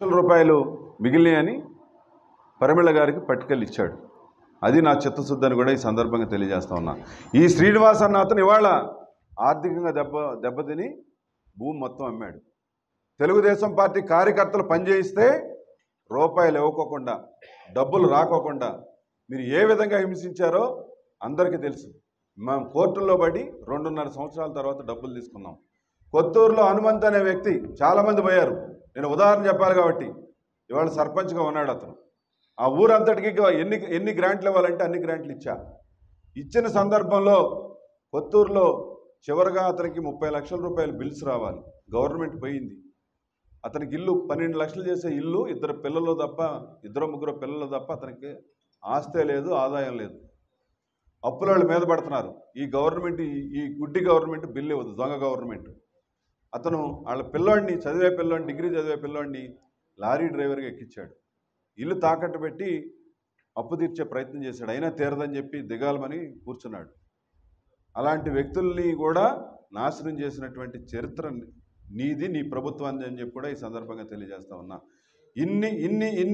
లక్షల రూపాయలు మిగిలినాయని పరిమళ గారికి పట్టుకెళ్ళి ఇచ్చాడు అది నా చిత్తశుద్ధి అని కూడా ఈ సందర్భంగా తెలియజేస్తా ఉన్నా ఈ శ్రీనివాస్ అన్న అతను ఇవాళ ఆర్థికంగా దెబ్బ దెబ్బతిని భూమి మొత్తం అమ్మాడు తెలుగుదేశం పార్టీ కార్యకర్తలు పనిచేయిస్తే రూపాయలు ఇవ్వకోకుండా డబ్బులు రాకోకుండా మీరు ఏ విధంగా హింసించారో అందరికీ తెలుసు మేము కోర్టుల్లో పడి రెండున్నర సంవత్సరాల తర్వాత డబ్బులు తీసుకున్నాం కొత్తూరులో హనుమంత్ అనే వ్యక్తి చాలామంది పోయారు నేను ఉదాహరణ చెప్పాలి కాబట్టి ఇవాళ సర్పంచ్గా ఉన్నాడు అతను ఆ ఊరంతటికి ఎన్ని ఎన్ని గ్రాంట్లు ఇవ్వాలంటే అన్ని గ్రాంట్లు ఇచ్చా ఇచ్చిన సందర్భంలో కొత్తూరులో చివరిగా అతనికి ముప్పై లక్షల రూపాయల బిల్స్ రావాలి గవర్నమెంట్ పోయింది అతనికి ఇల్లు పన్నెండు లక్షలు చేసే ఇల్లు ఇద్దరు పిల్లలు తప్ప ఇద్దరు ముగ్గురు పిల్లలు తప్ప అతనికి ఆస్తే లేదు ఆదాయం లేదు అప్పుల వాళ్ళు మీద పడుతున్నారు ఈ గవర్నమెంట్ ఈ- ఈ గుడ్డి గవర్నమెంట్ బిల్లు ఇవ్వదు దొంగ గవర్నమెంట్ అతను వాళ్ళ పిల్లోడిని చదివే పిల్లోడిని డిగ్రీ చదివే పిల్లోడిని లారీ డ్రైవర్గా ఎక్కించాడు ఇల్లు తాకట్టు పెట్టి అప్పు తీర్చే ప్రయత్నం చేశాడు అయినా తీరదని చెప్పి దిగాలమని కూర్చున్నాడు అలాంటి వ్యక్తుల్ని కూడా నాశనం చేసినటువంటి చరిత్ర నీది నీ ప్రభుత్వాన్ని అని చెప్పి కూడా ఈ సందర్భంగా తెలియజేస్తా ఉన్నా ఇన్ని ఇన్ని ఇన్ని